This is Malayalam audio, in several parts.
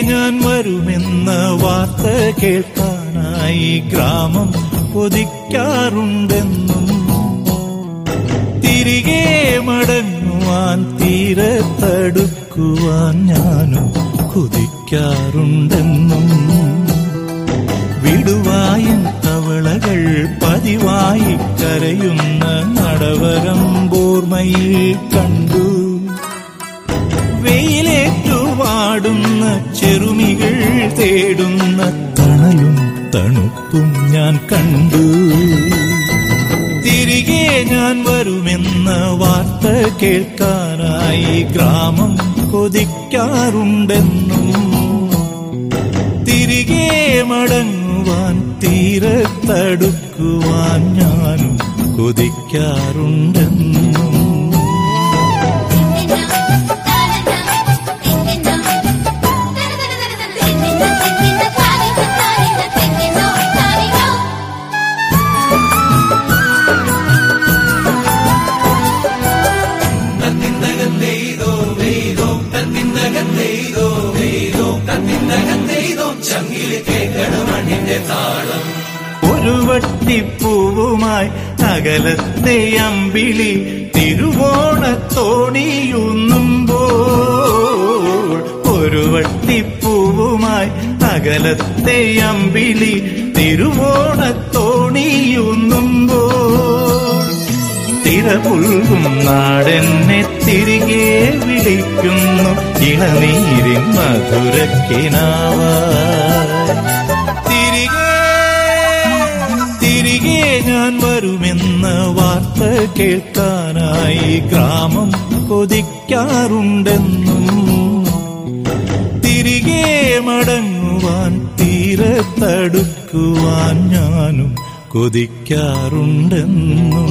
ഞാൻ വരുമെന്ന വാർത്ത കേൾക്കാനായി ഗ്രാമം കൊതിക്കാറുണ്ടെന്നും തിരികെ മടങ്ങുവാൻ തീരത്തടുക്കുവാൻ ഞാനും കൊതിക്കാറുണ്ടെന്നും വിടുവായും തവളകൾ പതിവായി കരയുന്ന നടവരം ബോർമയിൽ കണ്ടു വെയിലേറ്റുവാടുന്ന ചെറുമികൾ തേടുന്ന തണലും തണുപ്പും ഞാൻ കണ്ടു തിരികെ ഞാൻ വരുമെന്ന വാർത്ത കേൾക്കാനായി ഗ്രാമം കൊതിക്കാറുണ്ടെന്നും തിരികെ മടങ്ങുവാൻ തീരത്തടുക്കുവാൻ ഞാനും കൊതിക്കാറുണ്ടെന്നും ഒരു വട്ടിപ്പൂവുമായി അകലത്തെ അമ്പിളി തിരുവോണത്തോണിയുന്നുമ്പോൾ ഒരു വട്ടിപ്പൂവുമായി അകലത്തെ അമ്പിളി തിരുവോണത്തോണിയുന്നുമ്പോൾ തിരപുൽകും നാടെന്നെ തിരികെ വിളിക്കുന്നു ഇളനീരിൻ മധുരക്കിനാവായി തിരികെ തിരികെ ഞാൻ വരുമെന്ന വാർത്ത കേൾക്കാനായി ഗ്രാമം കൊതിക്കാറുണ്ടെന്നും തിരികെ മടങ്ങുവാൻ തീരത്തടുക്കുവാൻ ഞാനും കൊതിക്കാറുണ്ടെന്നും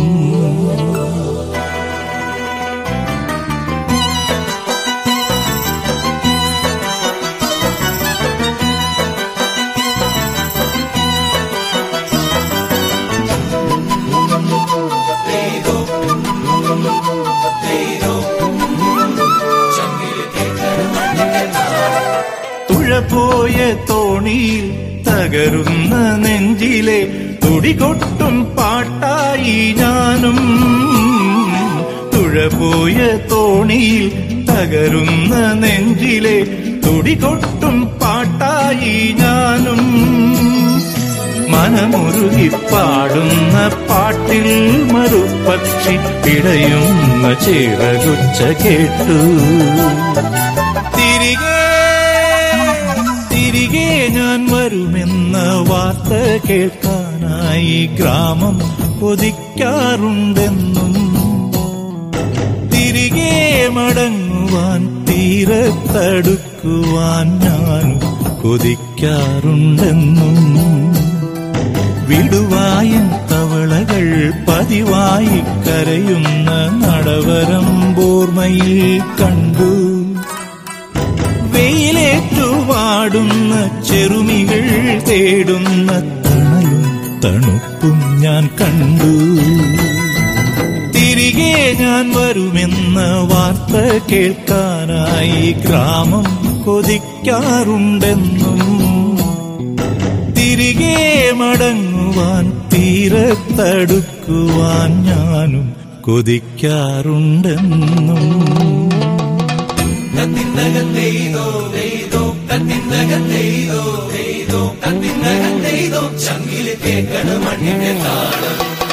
തുഴപോയ തോണിയിൽ തകരുന്ന നെഞ്ചിലെ തുടികൊട്ടും പാട്ടായി ഞാനും തുഴപോയ തോണിയിൽ തകരുന്ന നെഞ്ചിലെ തുടികൊട്ടും പാട്ടായി ഞാനും മനമുരുകി പാടുന്ന പാട്ടിൽ മറുപക്ഷി പിടയുന്ന ചിറകുച്ച കേട്ടു തിരികെ തിരികെ ഞാൻ വരുമെന്ന വാർത്ത കേൾക്കാനായി ഗ്രാമം കൊതിക്കാറുണ്ടെന്നും തിരികെ മടങ്ങുവാൻ തീരത്തടുക്കുവാൻ ഞാനും കൊതിക്കാറുണ്ടെന്നും വിടുവായൻ തവളകൾ പതിവായി കരയുന്ന നടവരം ബോർമയിൽ കണ്ടു വെയിലേറ്റുവാടുന്ന ചെറുമികൾ തേടുന്ന തണലും തണുപ്പും ഞാൻ കണ്ടു തിരികെ ഞാൻ വരുമെന്ന വാർത്ത കേൾക്കാനായി ഗ്രാമം കൊതിക്കാറുണ്ടെന്നും തിരികെ മടങ്ങുവാൻ തീരത്തടുക്കുവാൻ ഞാനും കൊതിക്കാറുണ്ടെന്നും ചങ്കില് കേൾക്കണം മണ്ണിന്റെ താളം